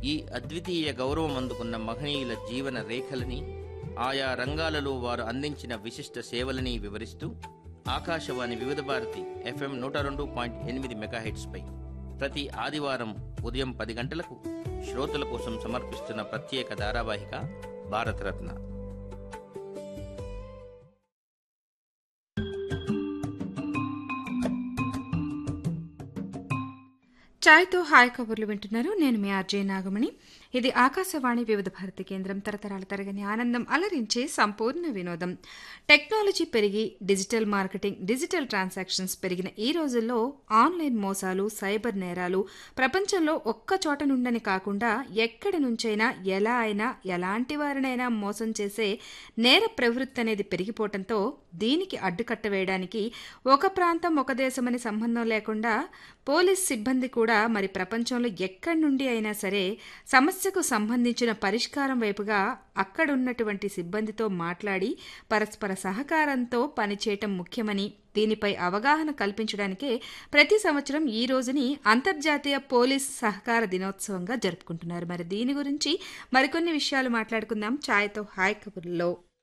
ఈ అద్వితీయ గౌరవం అందుకున్న మహనీయుల జీవన రేఖలని ఆయా రంగాలలో వారు అందించిన విశిష్ట సేవలని వివరిస్తూ ఆకాశవాణి వివిధ భారతి ఎఫ్ఎం నూట రెండు పాయింట్ ఎనిమిది మెగాహెట్స్పై ప్రతి ఆదివారం ఉదయం పది గంటలకు శ్రోతల కోసం సమర్పిస్తున్న ప్రత్యేక ధారావాహిక భారతరత్న ఛాయ్తో హాయ్ కబుర్లు వింటున్నారు నేను మీ ఆర్జే నాగమణి ఇది ఆకాశవాణి వివిధ భారతి కేంద్రం తరతరాల తరగని ఆనందం అలరించే సంపూర్ణ వినోదం టెక్నాలజీ పెరిగి డిజిటల్ మార్కెటింగ్ డిజిటల్ ట్రాన్సాక్షన్స్ పెరిగిన ఈ రోజుల్లో ఆన్లైన్ మోసాలు సైబర్ నేరాలు ప్రపంచంలో ఒక్క చోట నుండని కాకుండా ఎక్కడి నుంచైనా ఎలా అయినా ఎలాంటి వారినైనా మోసం చేసే నేర ప్రవృత్తి అనేది పెరిగిపోవడంతో దీనికి అడ్డుకట్ట వేయడానికి ఒక ప్రాంతం ఒక దేశమని సంబంధం లేకుండా పోలీస్ సిబ్బంది కూడా మరి ప్రపంచంలో ఎక్కడి నుండి అయినా సరే సమస్యకు సంబంధించిన పరిష్కారం వైపుగా అక్కడున్నటువంటి సిబ్బందితో మాట్లాడి పరస్పర సహకారంతో పనిచేయటం ముఖ్యమని దీనిపై అవగాహన కల్పించడానికే ప్రతి సంవత్సరం ఈ రోజుని అంతర్జాతీయ పోలీస్ సహకార దినోత్సవంగా జరుపుకుంటున్నారు మరి దీని గురించి మరికొన్ని విషయాలు మాట్లాడుకుందాం ఛాయ్తో హాయ్ కబుర్లో